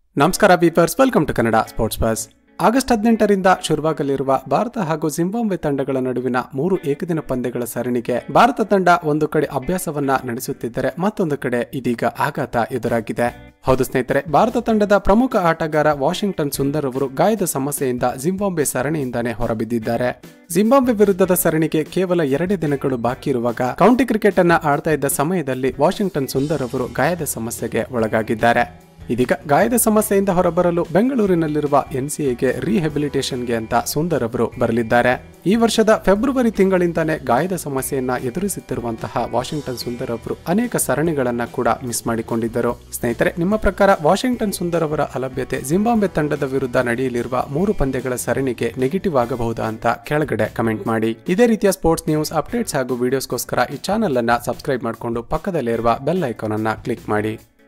ನಮಸ್ಕಾರ viewers welcome to Kannada sports buzz August ಹದಿನೆಂಟರಿಂದ ಶುರುವಾಗಲಿರುವ ಭಾರತ ಹಾಗೂ ಜಿಂಬಾಬ್ವೆ ತಂಡಗಳ ನಡುವಿನ ಮೂರು ಏಕದಿನ ಪಂದ್ಯಗಳ ಸರಣಿಗೆ ಭಾರತ ತಂಡ ಒಂದು ಕಡೆ ಅಭ್ಯಾಸವನ್ನ ನಡೆಸುತ್ತಿದ್ದರೆ ಮತ್ತೊಂದು ಕಡೆ ಇದೀಗ ಆಘಾತ ಎದುರಾಗಿದೆ ಹೌದು ಸ್ನೇಹಿತರೆ ಭಾರತ ತಂಡದ ಪ್ರಮುಖ ಆಟಗಾರ ವಾಷಿಂಗ್ಟನ್ ಸುಂದರ್ ಅವರು ಗಾಯದ ಸಮಸ್ಯೆಯಿಂದ ಜಿಂಬಾಬ್ವೆ ಸರಣಿಯಿಂದಾನೇ ಹೊರಬಿದ್ದಿದ್ದಾರೆ ಜಿಂಬಾಬ್ವೆ ವಿರುದ್ಧದ ಸರಣಿಗೆ ಕೇವಲ ಎರಡೇ ದಿನಗಳು ಬಾಕಿ ಇರುವಾಗ ಕೌಂಟಿ ಕ್ರಿಕೆಟ್ ಅನ್ನ ಆಡ್ತಾ ಇದ್ದ ಸಮಯದಲ್ಲಿ ವಾಷಿಂಗ್ಟನ್ ಸುಂದರ್ ಅವರು ಗಾಯದ ಸಮಸ್ಯೆಗೆ ಒಳಗಾಗಿದ್ದಾರೆ ಇದೀಗ ಗಾಯದ ಸಮಸ್ಯೆಯಿಂದ ಹೊರಬರಲು ಬೆಂಗಳೂರಿನಲ್ಲಿರುವ ಎನ್ಸಿಎಗೆ ರಿಹೆಬಿಲಿಟೇಷನ್ಗೆ ಅಂತ ಸುಂದರ್ ಅವರು ಬರಲಿದ್ದಾರೆ ಈ ವರ್ಷದ ಫೆಬ್ರವರಿ ತಿಂಗಳಿಂದಾನೇ ಗಾಯದ ಸಮಸ್ಯೆಯನ್ನ ಎದುರಿಸುತ್ತಿರುವಂತಹ ವಾಷಿಂಗ್ಟನ್ ಸುಂದರ್ ಅವರು ಅನೇಕ ಸರಣಿಗಳನ್ನ ಕೂಡ ಮಿಸ್ ಮಾಡಿಕೊಂಡಿದ್ದರು ಸ್ನೇಹಿತರೆ ನಿಮ್ಮ ಪ್ರಕಾರ ವಾಷಿಂಗ್ಟನ್ ಸುಂದರ್ ಅವರ ಅಲಭ್ಯತೆ ಜಿಂಬಾಬ್ವೆ ತಂಡದ ವಿರುದ್ಧ ನಡೆಯಲಿರುವ ಮೂರು ಪಂದ್ಯಗಳ ಸರಣಿಗೆ ನೆಗೆಟಿವ್ ಆಗಬಹುದಾ ಅಂತ ಕೆಳಗಡೆ ಕಮೆಂಟ್ ಮಾಡಿ ಇದೇ ರೀತಿಯ ಸ್ಪೋರ್ಟ್ಸ್ ನ್ಯೂಸ್ ಅಪ್ಡೇಟ್ಸ್ ಹಾಗೂ ವಿಡಿಯೋಸ್ಗೋಸ್ಕರ ಈ ಚಾನೆಲ್ ಅನ್ನ ಸಬ್ಸ್ಕ್ರೈಬ್ ಮಾಡಿಕೊಂಡು ಪಕ್ಕದಲ್ಲಿರುವ ಬೆಲ್ ಐಕಾನ್ ಅನ್ನ ಕ್ಲಿಕ್ ಮಾಡಿ